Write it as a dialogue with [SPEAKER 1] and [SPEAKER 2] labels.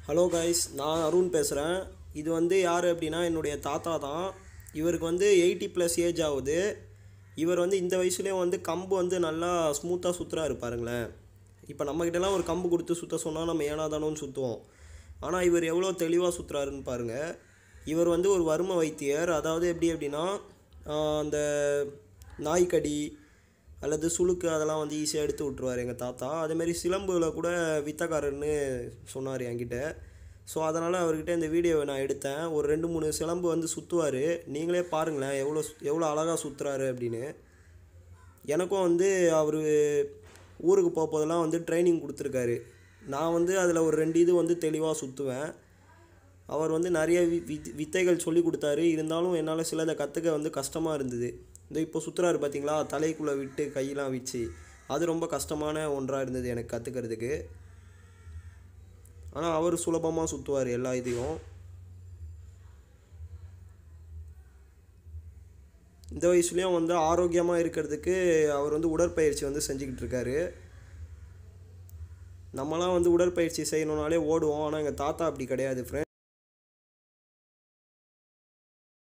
[SPEAKER 1] hello guys நான் அருண் பேசுகிறேன் இது வந்து யார் அப்படின்னா என்னுடைய தாத்தா தான் இவருக்கு வந்து எயிட்டி ப்ளஸ் ஏஜ் ஆகுது இவர் வந்து இந்த வயசுலேயும் வந்து கம்பு வந்து நல்லா ஸ்மூத்தாக சுற்றுறாரு பாருங்களேன் இப்போ நம்மக்கிட்டலாம் ஒரு கம்பு கொடுத்து சுற்ற சொன்னால் நம்ம ஏனாதானோன்னு சுற்றுவோம் ஆனால் இவர் எவ்வளோ தெளிவாக சுற்றுறாருன்னு பாருங்கள் இவர் வந்து ஒரு வறும வைத்தியர் அதாவது எப்படி அப்படின்னா ஆஹ், அந்த நாய்க்கடி அல்லது சுளுக்கு அதெல்லாம் வந்து ஈஸியாக எடுத்து விட்ருவார் எங்கள் தாத்தா அதேமாரி சிலம்புல கூட வித்தக்காரர்னு சொன்னார் என்கிட்ட ஸோ அதனால் அவர்கிட்ட இந்த வீடியோவை நான் எடுத்தேன் ஒரு ரெண்டு மூணு சிலம்பு வந்து சுற்றுவார் நீங்களே பாருங்களேன் எவ்வளோ எவ்வளோ அழகாக சுற்றுறாரு அப்படின்னு எனக்கும் வந்து அவர் ஊருக்கு போக போதெல்லாம் வந்து ட்ரைனிங் கொடுத்துருக்காரு நான் வந்து அதில் ஒரு ரெண்டு இது வந்து தெளிவாக சுற்றுவேன் அவர் வந்து நிறைய வி வித் வித்தைகள் சொல்லி கொடுத்தாரு இருந்தாலும் என்னால் சிலதை கற்றுக்க வந்து கஷ்டமாக இருந்தது இந்த இப்போ சுற்றுறாரு பார்த்தீங்களா தலைக்குள்ளே விட்டு கையெல்லாம் வச்சு அது ரொம்ப கஷ்டமான ஒன்றாக இருந்தது எனக்கு கற்றுக்கிறதுக்கு ஆனால் அவர் சுலபமாக சுற்றுவார் எல்லா இதையும் இந்த வயசுலேயும் வந்து ஆரோக்கியமாக இருக்கிறதுக்கு அவர் வந்து உடற்பயிற்சி வந்து செஞ்சுக்கிட்டு இருக்காரு நம்மலாம் வந்து உடற்பயிற்சி செய்யணுன்னாலே ஓடுவோம் ஆனால் எங்கள் தாத்தா அப்படி கிடையாது ஃப்ரெண்ட்